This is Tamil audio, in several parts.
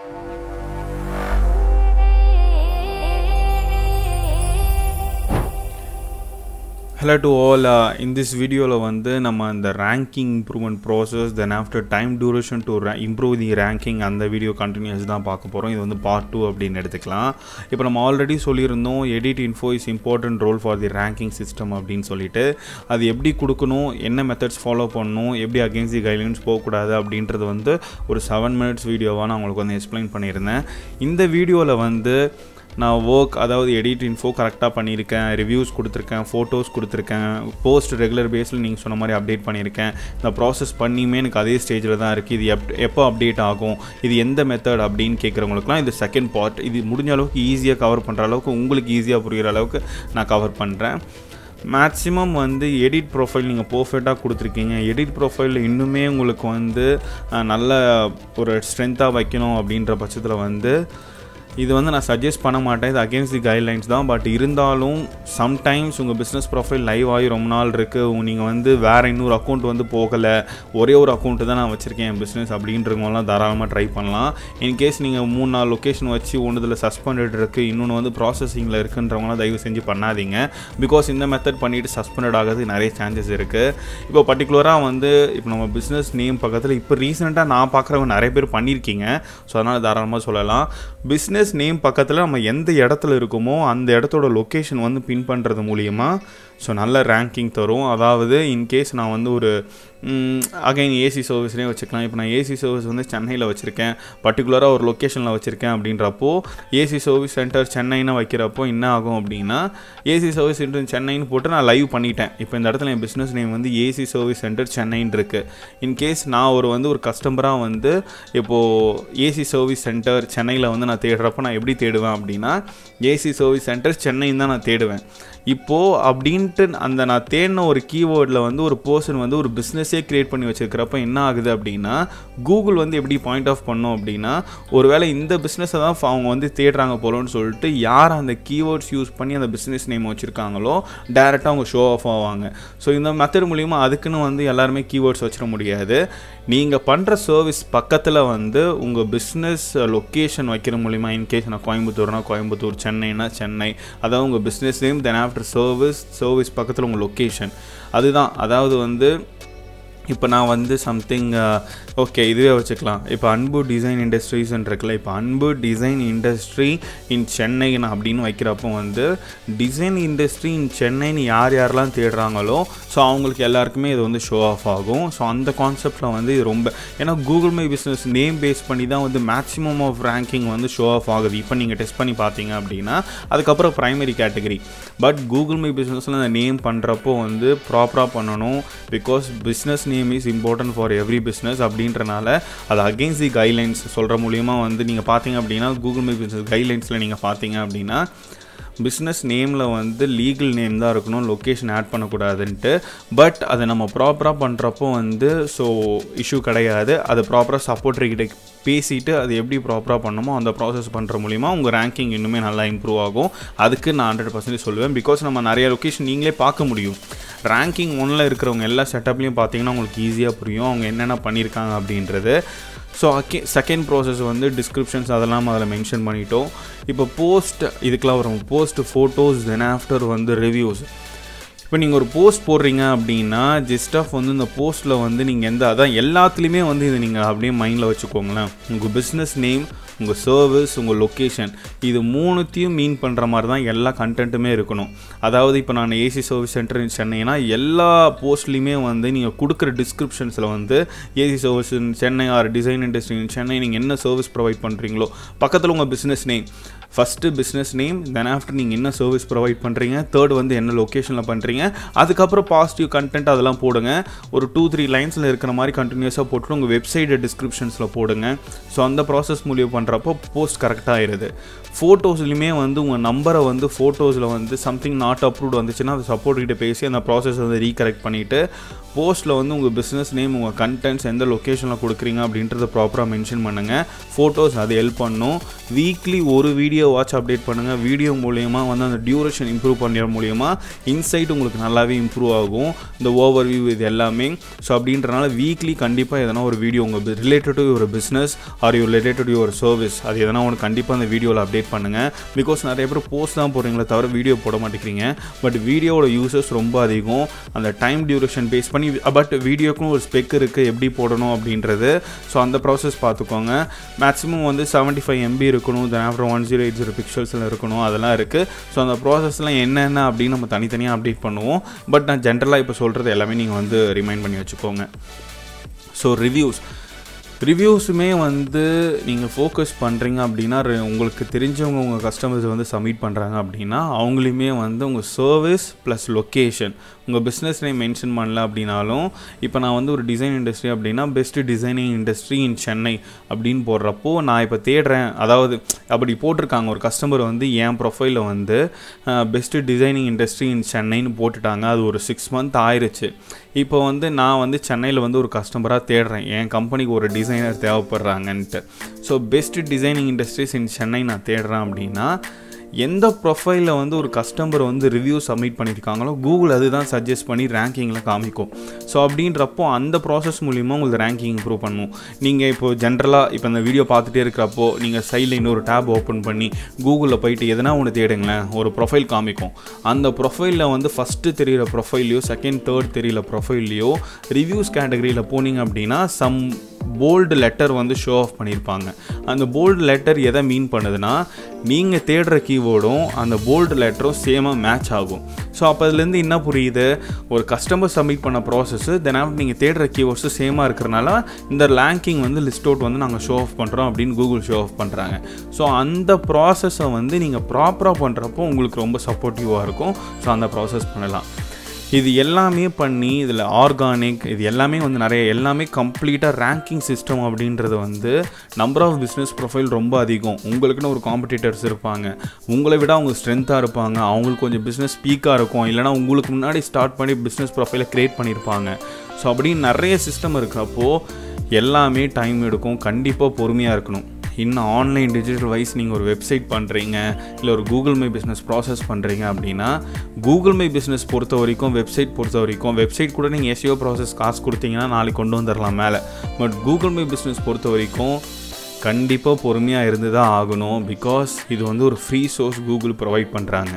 hello to all in this வீடியோவில் வந்து நம்ம அந்த ranking improvement process then after time duration to improve the ranking அந்த வீடியோ கண்டினியூஸ் தான் பார்க்க போகிறோம் இது வந்து பார்ட் டூ அப்படின்னு எடுத்துக்கலாம் இப்போ நம்ம ஆல்ரெடி சொல்லியிருந்தோம் edit info is important role for the ranking system அப்படின்னு சொல்லிட்டு அது எப்படி கொடுக்கணும் என்ன மெத்தட்ஸ் ஃபாலோ பண்ணணும் எப்படி அகேன்ஸ்ட் தி கைட்லைன்ஸ் போகக்கூடாது அப்படின்றது வந்து ஒரு செவன் மினிட்ஸ் வீடியோவாக நான் உங்களுக்கு வந்து எக்ஸ்பிளைன் பண்ணியிருந்தேன் இந்த வீடியோவில் வந்து நான் ஒர்க் அதாவது எடிட் இன்ஃபோ கரெக்டாக பண்ணியிருக்கேன் ரிவ்யூஸ் கொடுத்துருக்கேன் ஃபோட்டோஸ் கொடுத்துருக்கேன் போஸ்ட் ரெகுலர் பேஸில் நீங்கள் சொன்ன மாதிரி அப்டேட் பண்ணியிருக்கேன் இந்த ப்ராசஸ் பண்ணியுமே எனக்கு அதே ஸ்டேஜில் தான் இருக்குது இது எப் எப்போ அப்டேட் ஆகும் இது எந்த மெத்தட் அப்படின்னு கேட்குறவங்களுக்குலாம் இது செகண்ட் பார்ட் இது முடிஞ்ச அளவுக்கு ஈஸியாக கவர் பண்ணுற அளவுக்கு உங்களுக்கு ஈஸியாக புரிகிற அளவுக்கு நான் கவர் பண்ணுறேன் மேக்ஸிமம் வந்து எடிட் ப்ரொஃபைல் நீங்கள் பர்ஃபெக்டாக கொடுத்துருக்கீங்க எடிட் ப்ரொஃபைலில் இன்னுமே உங்களுக்கு வந்து நல்ல ஒரு ஸ்ட்ரென்த்தாக வைக்கணும் அப்படின்ற பட்சத்தில் வந்து இது வந்து நான் சஜஸ்ட் பண்ண மாட்டேன் இது அகேன்ஸ்ட் தி கைட்லைன்ஸ் தான் பட் இருந்தாலும் சம்டைம்ஸ் உங்கள் பிஸ்னஸ் ப்ரொஃபைல் லைவ் ஆகி ரொம்ப நாள் இருக்குது நீங்கள் வந்து வேறு இன்னொரு அக்கௌண்ட் வந்து போகலை ஒரே ஒரு அக்கௌண்ட்டு தான் நான் வச்சுருக்கேன் என் பிஸ்னஸ் அப்படின்றவங்களாம் தாராளமாக ட்ரை பண்ணலாம் இன்கேஸ் நீங்கள் மூணு நாலு லொக்கேஷன் வச்சு ஒன்றுதில் சஸ்பெண்டட் இருக்குது இன்னொன்று வந்து ப்ராசஸிங்கில் இருக்குன்றவங்களாம் தயவு செஞ்சு பண்ணாதீங்க பிகாஸ் இந்த மெத்தட் பண்ணிவிட்டு சஸ்பெண்டட் ஆகிறது நிறைய சான்சஸ் இருக்குது இப்போ பர்டிகுலராக வந்து இப்போ நம்ம பிஸ்னஸ் நேம் பக்கத்தில் இப்போ ரீசெண்டாக நான் பார்க்குறவங்க நிறைய பேர் பண்ணியிருக்கீங்க ஸோ அதனால் தாராளமாக சொல்லலாம் பிஸ்னஸ் பிஸ்னஸ் நேம் பக்கத்தில் நம்ம எந்த இடத்துல இருக்கோமோ அந்த இடத்தோட லொக்கேஷன் வந்து பின் பண்ணுறது மூலியமாக ஸோ நல்ல ரேங்கிங் தரும் அதாவது இன்கேஸ் நான் வந்து ஒரு அகைன் ஏசி சர்வீஸ்லேயே வச்சுக்கலாம் இப்போ நான் ஏசி சர்வீஸ் வந்து சென்னையில் வச்சுருக்கேன் பர்டிகுலராக ஒரு லொக்கேஷனில் வச்சுருக்கேன் அப்படின்றப்போ ஏசி சர்வீஸ் சென்டர் சென்னைன்னு வைக்கிறப்போ என்ன ஆகும் அப்படின்னா ஏசி சர்வீஸ் சென்டர் சென்னைன்னு போட்டு நான் லைவ் பண்ணிட்டேன் இப்போ இந்த இடத்துல என் பிஸ்னஸ் நேம் வந்து ஏசி சர்வீஸ் சென்டர் சென்னைன்னு இருக்குது இன்கேஸ் நான் ஒரு வந்து ஒரு கஸ்டமராக வந்து இப்போது ஏசி சர்வீஸ் சென்டர் சென்னையில் வந்து நான் தேடுறப்போ நான் எப்படி தேடுவேன் அப்படின்னா ஏசி சர்வீஸ் சென்டர் சென்னைன்னு தான் நான் தேடுவேன் இப்போது அப்படின்ட்டு அந்த நான் தேடின ஒரு கீவேர்டில் வந்து ஒரு பர்சன் வந்து ஒரு பிஸ்னஸே க்ரியேட் பண்ணி வச்சுருக்கிறப்ப என்ன ஆகுது அப்படின்னா கூகுள் வந்து எப்படி பாயிண்ட் ஆஃப் பண்ணோம் அப்படின்னா ஒருவேளை இந்த பிஸ்னஸை தான் அவங்க வந்து தேடுறாங்க போலன்னு சொல்லிட்டு யார் அந்த கீவேர்ட்ஸ் யூஸ் பண்ணி அந்த பிஸ்னஸ் நேம் வச்சுருக்காங்களோ டேரெக்டாக அவங்க ஷோ ஆஃப் ஆவாங்க ஸோ இந்த மெத்தட் மூலிமா அதுக்குன்னு வந்து எல்லாருமே கீவேர்ட்ஸ் வச்சிட முடியாது நீங்கள் பண்ணுற சர்வீஸ் பக்கத்தில் வந்து உங்கள் பிஸ்னஸ் லொக்கேஷன் வைக்கிற மூலிமா இன்கேஸ் நான் கோயம்புத்தூர்னா கோயம்புத்தூர் சென்னைனா சென்னை அதாவது உங்கள் business name then after service service பக்கத்தில் உங்கள் லொக்கேஷன் அதுதான் அதாவது வந்து இப்போ நான் வந்து சம்திங் ஓகே இதுவே வச்சுக்கலாம் இப்போ அன்பு டிசைன் இண்டஸ்ட்ரீஸ்ன்னு இருக்குல்ல இப்போ அன்பு டிசைன் இண்டஸ்ட்ரி இன் சென்னை அப்படின்னு வைக்கிறப்போ வந்து டிசைன் இண்டஸ்ட்ரி இன் சென்னைன்னு யார் யாரெல்லாம் தேடுறாங்களோ ஸோ அவங்களுக்கு எல்லாருக்குமே இது வந்து ஷோ ஆஃப் ஆகும் ஸோ அந்த கான்செப்டில் வந்து இது ரொம்ப ஏன்னா Google my business name base பண்ணி தான் வந்து மேக்ஸிமம் ஆஃப் ரேங்கிங் வந்து ஷோ ஆஃப் ஆகுது இப்போ நீங்கள் டெஸ்ட் பண்ணி பார்த்தீங்க அப்படின்னா அதுக்கப்புறம் primary category but Google my பிஸ்னஸில் அந்த நேம் பண்ணுறப்போ வந்து ப்ராப்பராக பண்ணணும் because business name is important for every business அப்படின்றனால அது அகெயின்ஸ்ட் தி கைட்லைன்ஸ் சொல்கிற மூலியமா வந்து நீங்கள் பார்த்தீங்க அப்படின்னா கூகுள் மை பிஸ்னஸ் கைட்லைன்ஸில் நீங்கள் பார்த்தீங்க அப்படின்னா பிஸ்னஸ் நேமில் வந்து லீகல் நேம் தான் இருக்கணும் லொக்கேஷன் ஆட் பண்ணக்கூடாதுன்ட்டு பட் அதை நம்ம ப்ராப்பராக பண்ணுறப்போ வந்து ஸோ இஷ்யூ கிடையாது அது ப்ராப்பராக சப்போர்ட்டர்கிட்ட பேசிட்டு அது எப்படி ப்ராப்பராக பண்ணணுமோ அந்த ப்ராசஸ் பண்ணுற மூலிமா உங்கள் ரேங்கிங் இன்னுமே நல்லா இம்ப்ரூவ் ஆகும் அதுக்கு நான் ஹண்ட்ரட் பர்சன்டேஜ் சொல்லுவேன் பிகாஸ் நம்ம நிறைய லொக்கேஷன் நீங்களே பார்க்க முடியும் ரேங்கிங் ஒன்றில் இருக்கிறவங்க எல்லா செட்டப்லேயும் பார்த்தீங்கன்னா உங்களுக்கு ஈஸியாக புரியும் அவங்க என்னென்ன பண்ணியிருக்காங்க அப்படின்றது ஸோ அக்கே செகண்ட் ப்ராசஸ் வந்து டிஸ்கிரிப்ஷன்ஸ் அதெல்லாம் அதில் மென்ஷன் பண்ணிட்டோம் இப்போ போஸ்ட் இதுக்கெலாம் வரும் போஸ்ட் ஃபோட்டோஸ் தென் ஆஃப்டர் வந்து ரிவ்யூஸ் இப்போ நீங்கள் ஒரு போஸ்ட் போடுறீங்க அப்படின்னா ஜஸ்ட் ஆஃப் வந்து இந்த போஸ்ட்டில் வந்து நீங்கள் எந்த அதான் எல்லாத்துலேயுமே வந்து இது நீங்கள் அப்படியே மைண்டில் வச்சுக்கோங்களேன் உங்கள் பிஸ்னஸ் நேம் உங்கள் சர்வீஸ் உங்கள் லொக்கேஷன் இது மூணுத்தையும் மீன் பண்ணுற மாதிரி தான் எல்லா கண்டென்ட்டுமே இருக்கணும் அதாவது இப்போ நான் ஏசி சர்வீஸ் சென்டர் சென்னைனா எல்லா போஸ்ட்லேயுமே வந்து நீங்கள் கொடுக்குற டிஸ்கிரிப்ஷன்ஸில் வந்து AC service Chennai or design industry Chennai நீங்கள் என்ன சர்வீஸ் ப்ரொவைட் பண்ணுறீங்களோ பக்கத்தில் உங்கள் business name first business name then after நீங்கள் என்ன சர்வீஸ் ப்ரொவைட் பண்ணுறீங்க தேர்ட் வந்து என்ன லொக்கேஷனில் பண்ணுறீங்க அதுக்கப்புறம் பாசிட்டிவ் கண்டென்ட் அதெல்லாம் போடுங்க ஒரு டூ த்ரீ லைன்ஸில் இருக்கிற மாதிரி கண்டினியூஸாக போட்டு உங்கள் வெப்சைட் டிஸ்கிரிப்ஷன்ஸில் போடுங்க ஸோ அந்த ப்ராசஸ் மூலியம் பண்ணுறப்போ போஸ்ட் கரெக்டாக ஆயிடுது ஃபோட்டோஸ்லையுமே வந்து உங்கள் நம்பரை வந்து ஃபோட்டோஸில் வந்து சம்திங் நாட் அப்ரூவ்ட் வந்துச்சுன்னா அதை சப்போர்ட் கிட்ட பேசி அந்த ப்ராசஸ் வந்து ரீகரெக்ட் பண்ணிவிட்டு போஸ்ட்டில் வந்து உங்கள் பிஸ்னஸ் நேம் உங்கள் கண்டென்ட்ஸ் எந்த லொக்கேஷனில் கொடுக்குறீங்க அப்படின்றத ப்ராப்பராக மென்ஷன் பண்ணுங்கள் ஃபோட்டோஸ் அது ஹெல்ப் பண்ணும் வீக்லி ஒரு வீடியோ வாட்ச் அப்டேட் பண்ணுங்கள் வீடியோ மூலியமாக வந்து அந்த டியூரேஷன் இம்ப்ரூவ் பண்ணுற மூலியமாக இன்சைட் உங்களுக்கு உங்களுக்கு நல்லாவே இம்ப்ரூவ் ஆகும் இந்த ஓவர் வியூ இது எல்லாமே ஸோ அப்படின்றனால வீக்லி கண்டிப்பாக எதனா ஒரு வீடியோ உங்கள் ரிலேட்டட் டு ஒரு business or you related to ஒரு சர்வீஸ் அது எதனா ஒன்று கண்டிப்பாக அந்த வீடியோவில் அப்டேட் பண்ணுங்கள் பிகாஸ் நிறைய பேர் போஸ்ட் தான் போடுறீங்களே தவிர வீடியோ போட மாட்டேங்கிறீங்க பட் வீடியோவோட யூசர்ஸ் ரொம்ப அதிகம் அந்த டைம் டியூரேஷன் பேஸ் பண்ணி பட் வீடியோக்கும் ஒரு ஸ்பெக் இருக்குது எப்படி போடணும் அப்படின்றது ஸோ அந்த ப்ராசஸ் பார்த்துக்கோங்க மேக்ஸிமம் வந்து செவன்ட்டி ஃபைவ் எம்பி இருக்கணும் தென் அப்புறம் ஒன் ஜீரோ எயிட் ஜீரோ பிக்சல்ஸில் இருக்கணும் அதெல்லாம் இருக்குது ஸோ அந்த ப்ராசஸ்லாம் என்னென்ன அப்படின்னு நம்ம தனித்தனியாக அப்டேட் பண்ணுவோம் பட் நான் ஜென்ரலாக இப்போ சொல்கிறது எல்லாமே நீங்கள் வந்து ரிமைண்ட் பண்ணி வச்சுக்கோங்க ஸோ ரிவ்யூஸ் ரிவ்யூஸுமே வந்து நீங்கள் ஃபோக்கஸ் பண்ணுறீங்க அப்படின்னா ரெ- உங்களுக்கு தெரிஞ்சவங்க உங்கள் கஸ்டமர்ஸ் வந்து சப்மிட் பண்ணுறாங்க அப்படின்னா அவங்களையுமே வந்து உங்கள் சர்வீஸ் ப்ளஸ் லொக்கேஷன் உங்கள் பிஸ்னஸ் நேம் மென்ஷன் பண்ணல அப்படின்னாலும் இப்போ நான் வந்து ஒரு டிசைன் இண்டஸ்ட்ரி அப்படின்னா best designing industry in Chennai அப்படின்னு போடுறப்போ நான் இப்போ தேடுறேன் அதாவது அப்படி போட்டிருக்காங்க ஒரு கஸ்டமர் வந்து என் ப்ரொஃபைலில் வந்து பெஸ்ட் டிசைனிங் இண்டஸ்ட்ரி இன் சென்னைன்னு போட்டுட்டாங்க அது ஒரு சிக்ஸ் மந்த் ஆயிருச்சு இப்போ வந்து நான் வந்து சென்னையில் வந்து ஒரு கஸ்டமராக தேடுறேன் என் கம்பெனிக்கு ஒரு டிசைனர் தேவைப்படுறாங்கன்ட்டு so best designing industries in Chennai நான் தேடுறேன் அப்படின்னா எந்த ப்ரொஃபைலில் வந்து ஒரு கஸ்டமர் வந்து ரிவ்யூ சப்மிட் பண்ணியிருக்காங்களோ கூகுள் அதுதான் சஜஸ்ட் பண்ணி ரேங்கிங்கில் காமிக்கும் ஸோ அப்படின்றப்போ அந்த ப்ராசஸ் மூலிமா உங்களுக்கு ரேங்கிங் இம்ப்ரூவ் பண்ணும் நீங்கள் இப்போ ஜென்ரலாக இப்போ இந்த வீடியோ பார்த்துட்டே இருக்கிறப்போ நீங்கள் சைடில் இன்னொரு டேப் ஓப்பன் பண்ணி கூகுளில் போயிட்டு எதனா ஒன்று தேடுங்களேன் ஒரு ப்ரொஃபைல் காமிக்கும் அந்த ப்ரொஃபைலில் வந்து ஃபஸ்ட்டு தெரியிற ப்ரொஃபைல்லையோ செகண்ட் தேர்ட் தெரியல ப்ரொஃபைல்லையோ ரிவ்யூஸ் கேட்டகரியில் போனீங்க அப்படின்னா சம் போல்டு லெட்டர் வந்து ஷோ ஆஃப் பண்ணியிருப்பாங்க அந்த போல்டு லெட்டர் எதை மீன் பண்ணுதுன்னா நீங்கள் தேடுற கீவேர்டும் அந்த போல்டு லெட்டரும் சேமாக மேட்ச் ஆகும் ஸோ அப்போ அதுலேருந்து என்ன புரியுது ஒரு கஸ்டமர் சப்மிட் பண்ண ப்ராசஸ் தென் ஆஃப்டர் நீங்கள் தேடுற கீவேர்ட்ஸும் சேமாக இருக்கிறனால இந்த ரேங்கிங் வந்து லிஸ்ட் அவுட் வந்து நாங்கள் ஷோ ஆஃப் பண்ணுறோம் அப்படின்னு கூகுள் ஷோ ஆஃப் பண்ணுறாங்க ஸோ அந்த ப்ராசஸை வந்து நீங்கள் ப்ராப்பராக பண்ணுறப்போ உங்களுக்கு ரொம்ப சப்போர்ட்டிவாக இருக்கும் ஸோ அந்த ப்ராசஸ் பண்ணலாம் இது எல்லாமே பண்ணி இதில் ஆர்கானிக் இது எல்லாமே வந்து நிறைய எல்லாமே கம்ப்ளீட்டாக ரேங்கிங் சிஸ்டம் அப்படின்றது வந்து நம்பர் ஆஃப் பிஸ்னஸ் ப்ரொஃபைல் ரொம்ப அதிகம் உங்களுக்குன்னு ஒரு காம்படிட்டர்ஸ் இருப்பாங்க உங்களை விட அவங்க ஸ்ட்ரென்த்தாக இருப்பாங்க அவங்களுக்கு கொஞ்சம் பிஸ்னஸ் பீக்காக இருக்கும் இல்லைனா உங்களுக்கு முன்னாடி ஸ்டார்ட் பண்ணி பிஸ்னஸ் ப்ரொஃபைலை க்ரியேட் பண்ணியிருப்பாங்க ஸோ அப்படின்னு நிறைய சிஸ்டம் இருக்கிறப்போ எல்லாமே டைம் எடுக்கும் கண்டிப்பாக பொறுமையாக இருக்கணும் இன்னும் ஆன்லைன் டிஜிட்டல் வைஸ் நீங்கள் ஒரு வெப்சைட் பண்ணுறீங்க இல்லை ஒரு கூகுள் மை பிஸ்னஸ் ப்ராசஸ் பண்ணுறீங்க அப்படின்னா கூகுள் மை பிஸ்னஸ் பொறுத்த வரைக்கும் வெப்சைட் பொறுத்த வரைக்கும் வெப்சைட் கூட நீங்கள் எஸ்இஓ ப்ராசஸ் காசு கொடுத்தீங்கன்னா நாளைக்கு கொண்டு வந்துடலாம் மேலே பட் கூகுள் மை பிஸ்னஸ் பொறுத்த வரைக்கும் கண்டிப்பாக பொறுமையாக இருந்து தான் ஆகணும் பிகாஸ் இது வந்து ஒரு ஃப்ரீ சோர்ஸ் கூகுள் ப்ரொவைட் பண்ணுறாங்க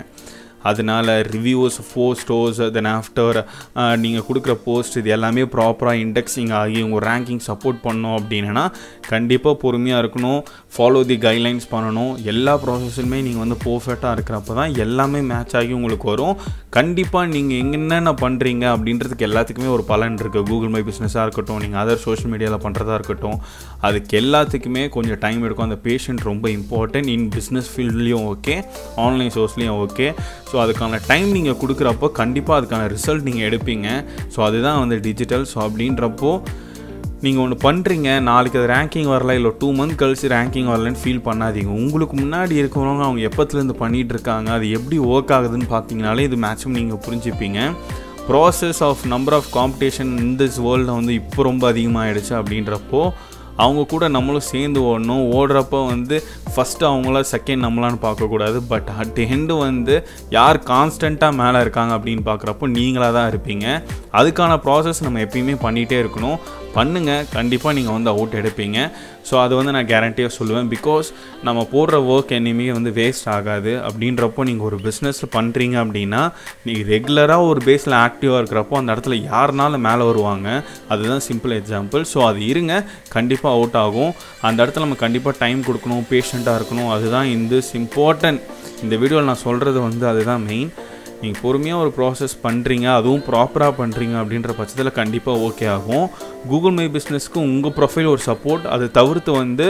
அதனால reviews four stores then after நீங்கள் கொடுக்குற போஸ்ட் இது எல்லாமே ப்ராப்பராக இண்டெக்ஸிங் ஆகி உங்கள் ரேங்கிங் சப்போர்ட் பண்ணோம் அப்படின்னா கண்டிப்பாக பொறுமையாக இருக்கணும் ஃபாலோ தி கைட்லைன்ஸ் பண்ணணும் எல்லா ப்ராசஸுமே நீங்கள் வந்து பர்ஃபெக்டாக இருக்கிறப்ப தான் எல்லாமே மேட்ச் ஆகி உங்களுக்கு வரும் கண்டிப்பாக நீங்கள் என்னென்ன பண்ணுறீங்க அப்படின்றதுக்கு எல்லாத்துக்குமே ஒரு பலன் இருக்குது கூகுள் மை பிஸ்னஸாக இருக்கட்டும் நீங்கள் அதர் சோஷியல் மீடியாவில் பண்ணுறதா இருக்கட்டும் அதுக்கு எல்லாத்துக்குமே கொஞ்சம் டைம் எடுக்கும் அந்த பேஷண்ட் ரொம்ப இம்பார்ட்டன்ட் இன் பிஸ்னஸ் ஃபீல்ட்லேயும் ஓகே ஆன்லைன் சோர்ஸ்லேயும் ஓகே ஸோ அதுக்கான டைம் நீங்கள் கொடுக்குறப்போ கண்டிப்பாக அதுக்கான ரிசல்ட் நீங்கள் எடுப்பீங்க ஸோ அதுதான் வந்து டிஜிட்டல் ஸோ அப்படின்றப்போ நீங்கள் ஒன்று பண்ணுறீங்க நாளைக்கு அது ரேங்கிங் வரல இல்லை டூ மந்த் கழிச்சு ரேங்கிங் வரலன்னு ஃபீல் பண்ணாதீங்க உங்களுக்கு முன்னாடி இருக்கிறவங்க அவங்க எப்போத்துலேருந்து பண்ணிகிட்டு இருக்காங்க அது எப்படி ஒர்க் ஆகுதுன்னு பார்த்தீங்கனாலே இது மேக்ஸிமம் நீங்கள் புரிஞ்சுப்பீங்க process of number of competition in this வேர்ல்டில் வந்து இப்போ ரொம்ப அதிகமாகிடுச்சு அப்படின்றப்போ அவங்க கூட நம்மளும் சேர்ந்து ஓடணும் ஓடுறப்போ வந்து ஃபஸ்ட்டு அவங்கள செகண்ட் நம்மளான்னு பார்க்கக்கூடாது பட் அட் எண்டு வந்து யார் கான்ஸ்டண்ட்டாக மேலே இருக்காங்க அப்படின்னு பார்க்குறப்போ நீங்களாக தான் இருப்பீங்க அதுக்கான ப்ராசஸ் நம்ம எப்பயுமே பண்ணிகிட்டே இருக்கணும் பண்ணுங்கள் கண்டிப்பாக நீங்கள் வந்து அவுட் எடுப்பீங்க ஸோ அது வந்து நான் கேரண்டியாக சொல்லுவேன் பிகாஸ் நம்ம போடுற ஒர்க் என்னையுமே வந்து வேஸ்ட் ஆகாது அப்படின்றப்போ நீங்கள் ஒரு பிஸ்னஸ் பண்ணுறீங்க அப்படின்னா நீங்கள் ரெகுலராக ஒரு பேஸில் ஆக்டிவாக இருக்கிறப்போ அந்த இடத்துல யாருனாலும் மேலே வருவாங்க அதுதான் சிம்பிள் எக்ஸாம்பிள் ஸோ அது இருங்க கண்டிப்பாக அவுட் ஆகும் அந்த இடத்துல நம்ம கண்டிப்பாக டைம் கொடுக்கணும் பேஷண்ட்டாக இருக்கணும் அதுதான் இந்த இம்பார்ட்டன்ட் இந்த வீடியோவில் நான் சொல்கிறது வந்து அதுதான் மெயின் நீங்கள் பொறுமையாக ஒரு ப்ராசஸ் பண்ணுறீங்க அதுவும் ப்ராப்பராக பண்ணுறீங்க அப்படின்ற பட்சத்தில் கண்டிப்பாக ஓகே ஆகும் கூகுள் மை பிஸ்னஸ்க்கு உங்கள் ப்ரொஃபைல் ஒரு சப்போர்ட் அதை தவிர்த்து வந்து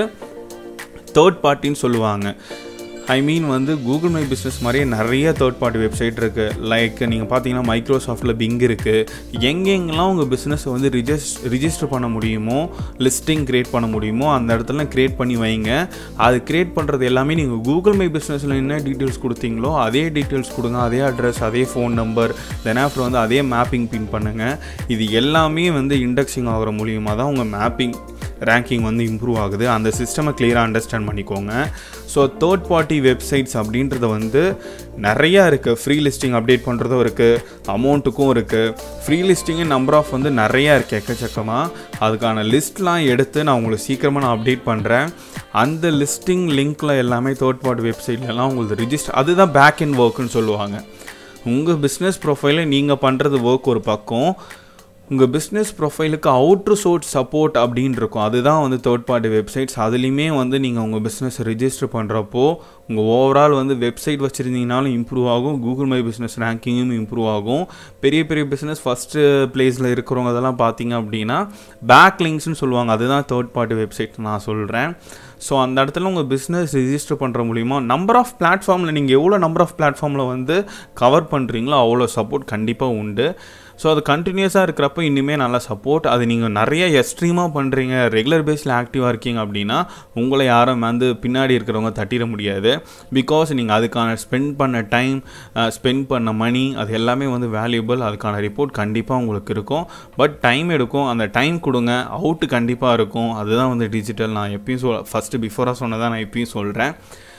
தேர்ட் பார்ட்டின்னு சொல்லுவாங்க ஐ மீன் வந்து கூகுள் மை பிஸ்னஸ் மாதிரியே நிறைய தேர்ட் பார்ட்டி வெப்சைட் இருக்குது லைக் நீங்கள் பார்த்தீங்கன்னா மைக்ரோசாஃப்ட்டில் பிங் இருக்குது எங்கெங்கெல்லாம் உங்கள் பிஸ்னஸை வந்து ரிஜிஸ் ரிஜிஸ்டர் பண்ண முடியுமோ லிஸ்டிங் க்ரியேட் பண்ண முடியுமோ அந்த இடத்துல க்ரியேட் பண்ணி வைங்க அது க்ரியேட் பண்ணுறது எல்லாமே நீங்கள் கூகுள் மை பிஸ்னஸில் என்ன டீட்டெயில்ஸ் கொடுத்தீங்களோ அதே டீட்டெயில்ஸ் கொடுங்க அதே அட்ரஸ் அதே ஃபோன் நம்பர் தென் ஆஃப்டர் வந்து அதே மேப்பிங் பின் பண்ணுங்கள் இது எல்லாமே வந்து இண்டெக்ஸிங் ஆகிற மூலியமாக தான் உங்கள் மேப்பிங் ரேங்கிங் வந்து இம்ப்ரூவ் ஆகுது அந்த சிஸ்டமை கிளியராக அண்டர்ஸ்டாண்ட் பண்ணிக்கோங்க ஸோ தேர்ட் பார்ட்டி வெப்சைட்ஸ் அப்படின்றது வந்து நிறையா இருக்குது ஃப்ரீ லிஸ்டிங் அப்டேட் பண்ணுறதும் இருக்குது அமௌண்ட்டுக்கும் இருக்குது ஃப்ரீ லிஸ்டிங்கு நம்பர் ஆஃப் வந்து நிறையா இருக்குது எக்கச்சக்கமாக அதுக்கான லிஸ்ட்லாம் எடுத்து நான் உங்களுக்கு சீக்கிரமாக நான் அப்டேட் பண்ணுறேன் அந்த லிஸ்டிங் லிங்க்கில் எல்லாமே தேர்ட் பார்ட்டி வெப்சைட்லலாம் உங்களுக்கு ரிஜிஸ்டர் அதுதான் பேக் இன் ஒர்க்குன்னு சொல்லுவாங்க உங்கள் பிஸ்னஸ் ப்ரொஃபைலில் நீங்கள் பண்ணுறது ஒர்க் ஒரு பக்கம் உங்கள் பிஸ்னஸ் ப்ரொஃபைலுக்கு அவுட்ரு சோர்ஸ் சப்போர்ட் அப்படின்னு இருக்கும் அதுதான் வந்து தேர்ட் பார்ட்டி வெப்சைட்ஸ் அதுலேயுமே வந்து நீங்கள் உங்கள் பிஸ்னஸ் ரிஜிஸ்டர் பண்ணுறப்போ உங்கள் ஓவரால் வந்து வெப்சைட் வச்சுருந்தீங்கனாலும் இம்ப்ரூவ் ஆகும் கூகுள் மை பிஸ்னஸ் ரேங்கிங்கும் இம்ப்ரூவ் ஆகும் பெரிய பெரிய பிஸ்னஸ் ஃபஸ்ட்டு ப்ளேஸில் இருக்கிறவங்க அதெல்லாம் பார்த்தீங்க அப்படின்னா பேக் லிங்க்ஸ்னு சொல்லுவாங்க அதுதான் தேர்ட் பார்ட்டி வெப்சைட் நான் சொல்கிறேன் ஸோ அந்த இடத்துல உங்கள் பிஸ்னஸ் ரிஜிஸ்டர் பண்ணுற மூலிமா நம்பர் ஆஃப் பிளாட்ஃபார்மில் நீங்கள் எவ்வளோ நம்பர் ஆஃப் பிளாட்ஃபார்மில் வந்து கவர் பண்ணுறீங்களோ அவ்வளோ சப்போர்ட் கண்டிப்பாக உண்டு ஸோ அது கண்டினியூஸாக இருக்கிறப்ப இன்னுமே நல்லா சப்போர்ட் அது நீங்கள் நிறைய எக்ஸ்ட்ரீமாக பண்ணுறீங்க ரெகுலர் பேஸில் ஆக்டிவாக இருக்கீங்க அப்படின்னா உங்களை யாரும் வந்து பின்னாடி இருக்கிறவங்க தட்டிட முடியாது பிகாஸ் நீங்கள் அதுக்கான ஸ்பெண்ட் பண்ண டைம் ஸ்பெண்ட் பண்ண மணி அது எல்லாமே வந்து வேல்யூபிள் அதுக்கான ரிப்போர்ட் கண்டிப்பாக உங்களுக்கு இருக்கும் பட் டைம் எடுக்கும் அந்த டைம் கொடுங்க அவுட்டு கண்டிப்பாக இருக்கும் அதுதான் வந்து டிஜிட்டல் நான் எப்பயும் சொல் ஃபஸ்ட்டு பிஃபோராக சொன்னதான் நான் எப்பயும் சொல்கிறேன்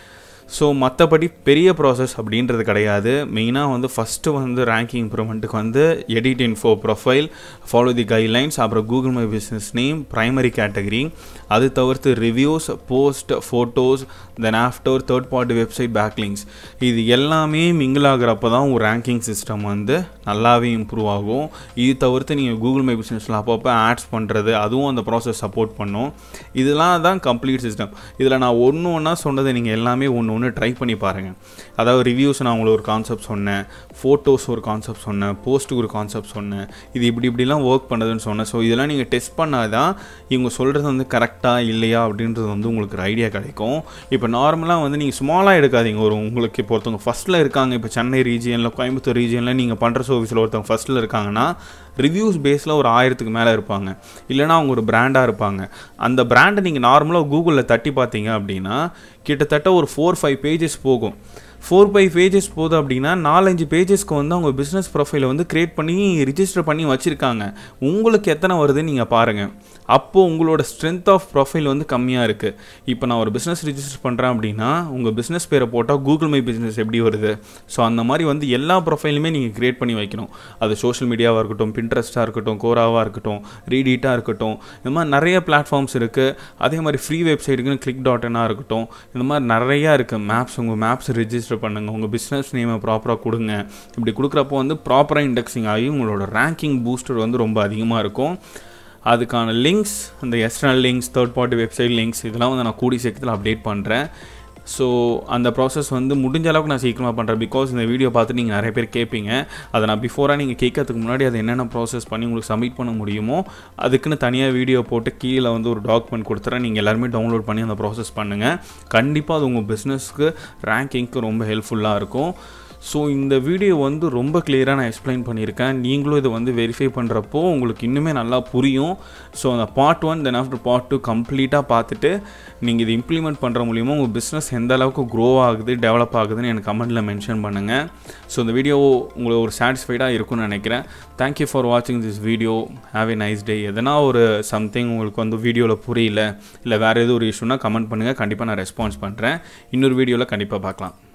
ஸோ மற்றபடி பெரிய ப்ராசஸ் அப்படின்றது கிடையாது மெயினாக வந்து ஃபஸ்ட்டு வந்து ரேங்கிங் இம்ப்ரூவ்மெண்ட்டுக்கு வந்து edit info profile follow the guidelines அப்புறம் Google my business name primary category அது தவிர்த்து reviews post photos then after third party website backlinks இது எல்லாமே மிங்கிள் ஆகிறப்ப தான் ஒரு ரேங்கிங் சிஸ்டம் வந்து நல்லாவே இம்ப்ரூவ் ஆகும் இது தவிர்த்து நீங்கள் கூகுள் மை பிஸ்னஸில் அப்பப்போ ஆட்ஸ் பண்ணுறது அதுவும் அந்த ப்ராசஸ் சப்போர்ட் பண்ணும் இதெல்லாம் தான் கம்ப்ளீட் சிஸ்டம் இதில் நான் ஒன்று ஒன்றா சொன்னதை நீங்கள் எல்லாமே ஒன்று ஒன்று ட்ரை பண்ணி பாருங்கள் அதாவது ரிவ்யூஸ் நான் உங்களுக்கு ஒரு கான்செப்ட் சொன்னேன் ஃபோட்டோஸ் ஒரு கான்செப்ட் சொன்னேன் போஸ்ட்டுக்கு ஒரு கான்செப்ட் சொன்னேன் இது இப்படி இப்படிலாம் ஒர்க் பண்ணுதுன்னு சொன்னேன் ஸோ இதெல்லாம் நீங்கள் டெஸ்ட் பண்ணால் தான் இவங்க சொல்கிறது வந்து கரெக்டாக இல்லையா அப்படின்றது வந்து உங்களுக்கு ஒரு ஐடியா கிடைக்கும் இப்போ நார்மலாக வந்து நீங்கள் ஸ்மாலாக எடுக்காதீங்க ஒரு உங்களுக்கு இப்போ ஒருத்தவங்க ஃபஸ்ட்டில் இருக்காங்க இப்போ சென்னை ரீஜியனில் கோயம்புத்தூர் ரீஜியனில் நீங்கள் பண்ணுற சர்வீஸில் ஒருத்தவங்க ஃபஸ்ட்டில் இருக்காங்கன்னா ரிவ்யூஸ் பேஸில் ஒரு ஆயிரத்துக்கு மேலே இருப்பாங்க இல்லைனா அவங்க ஒரு பிராண்டாக இருப்பாங்க அந்த பிராண்டை நீங்கள் நார்மலாக கூகுளில் தட்டி பார்த்தீங்க அப்படின்னா கிட்டத்தட்ட ஒரு ஃபோர் ஃபைவ் பேஜஸ் போகும் ஃபோர் ஃபைவ் பேஜஸ் போகுது அப்படின்னா நாலஞ்சு பேஜஸ்க்கு வந்து அவங்க பிஸ்னஸ் ப்ரொஃபைலை வந்து க்ரியேட் பண்ணி ரிஜிஸ்டர் பண்ணி வச்சுருக்காங்க உங்களுக்கு எத்தனை வருதுன்னு நீங்கள் பாருங்கள் அப்போது உங்களோட ஸ்ட்ரென்த் ஆஃப் ப்ரொஃபைல் வந்து கம்மியாக இருக்குது இப்போ நான் ஒரு பிஸ்னஸ் ரிஜிஸ்டர் பண்ணுறேன் அப்படின்னா உங்கள் பிஸ்னஸ் பேரை போட்டால் கூகுள் மை பிஸ்னஸ் எப்படி வருது ஸோ அந்த மாதிரி வந்து எல்லா ப்ரொஃபைலுமே நீங்கள் க்ரியேட் பண்ணி வைக்கணும் அது சோஷியல் மீடியாவாக இருக்கட்டும் பின்ட்ரெஸ்ட்டாக இருக்கட்டும் கோராவாக இருக்கட்டும் ரீடீட்டாக இருக்கட்டும் இந்த மாதிரி நிறைய பிளாட்ஃபார்ம்ஸ் இருக்குது அதே மாதிரி ஃப்ரீ வெப்சைட்டுக்குன்னு கிளிக் டாட் என்னாக இருக்கட்டும் இந்த மாதிரி நிறையா இருக்குது மேப்ஸ் உங்கள் மேப்ஸ் ரிஜிஸ்டர் பண்ணுங்கள் உங்கள் பிஸ்னஸ் நேமை ப்ராப்பராக கொடுங்க இப்படி கொடுக்குறப்போ வந்து ப்ராப்பராக இண்டெக்ஸிங் ஆகி உங்களோட ரேங்கிங் பூஸ்டர் வந்து ரொம்ப அதிகமாக இருக்கும் அதுக்கான லிங்க்ஸ் அந்த external links third party website links இதெல்லாம் வந்து நான் கூடி சீக்கிரத்தில் அப்டேட் பண்ணுறேன் ஸோ அந்த ப்ராசஸ் வந்து முடிஞ்ச அளவுக்கு நான் சீக்கிரமாக பண்ணுறேன் பிகாஸ் இந்த வீடியோ பார்த்து நீங்கள் நிறைய பேர் கேட்பீங்க அதை நான் பிஃபோராக நீங்கள் கேட்கறதுக்கு முன்னாடி அது என்னென்ன ப்ராசஸ் பண்ணி உங்களுக்கு சப்மிட் பண்ண முடியுமோ அதுக்குன்னு தனியாக வீடியோ போட்டு கீழே வந்து ஒரு டாக்குமெண்ட் கொடுத்துறேன் நீங்கள் எல்லாருமே டவுன்லோட் பண்ணி அந்த ப்ராசஸ் பண்ணுங்கள் கண்டிப்பாக அது உங்கள் பிஸ்னஸ்க்கு ரேங்கிங்க்கு ரொம்ப ஹெல்ப்ஃபுல்லாக இருக்கும் ஸோ இந்த வீடியோ வந்து ரொம்ப கிளியராக நான் எக்ஸ்பிளைன் பண்ணியிருக்கேன் நீங்களும் இதை வந்து வெரிஃபை பண்ணுறப்போ உங்களுக்கு இன்னுமே நல்லா புரியும் ஸோ அந்த part one then after part two கம்ப்ளீட்டாக பார்த்துட்டு நீங்கள் இது இம்ப்ளிமெண்ட் பண்ணுற மூலிமா உங்கள் பிஸ்னஸ் எந்த அளவுக்கு க்ரோ ஆகுது டெவலப் ஆகுதுன்னு எனக்கு கமெண்ட்டில் மென்ஷன் பண்ணுங்கள் ஸோ இந்த வீடியோ உங்களுக்கு ஒரு சாட்டிஸ்ஃபைடாக இருக்கும்னு நினைக்கிறேன் தேங்க்யூ ஃபார் வாட்சிங் this video have a nice day எதனா ஒரு சம்திங் உங்களுக்கு வந்து வீடியோவில் புரியல இல்லை வேறு எதுவும் ஒரு இஷ்யூனா கமெண்ட் பண்ணுங்கள் கண்டிப்பாக நான் ரெஸ்பான்ஸ் பண்ணுறேன் இன்னொரு வீடியோவில் கண்டிப்பாக பார்க்கலாம்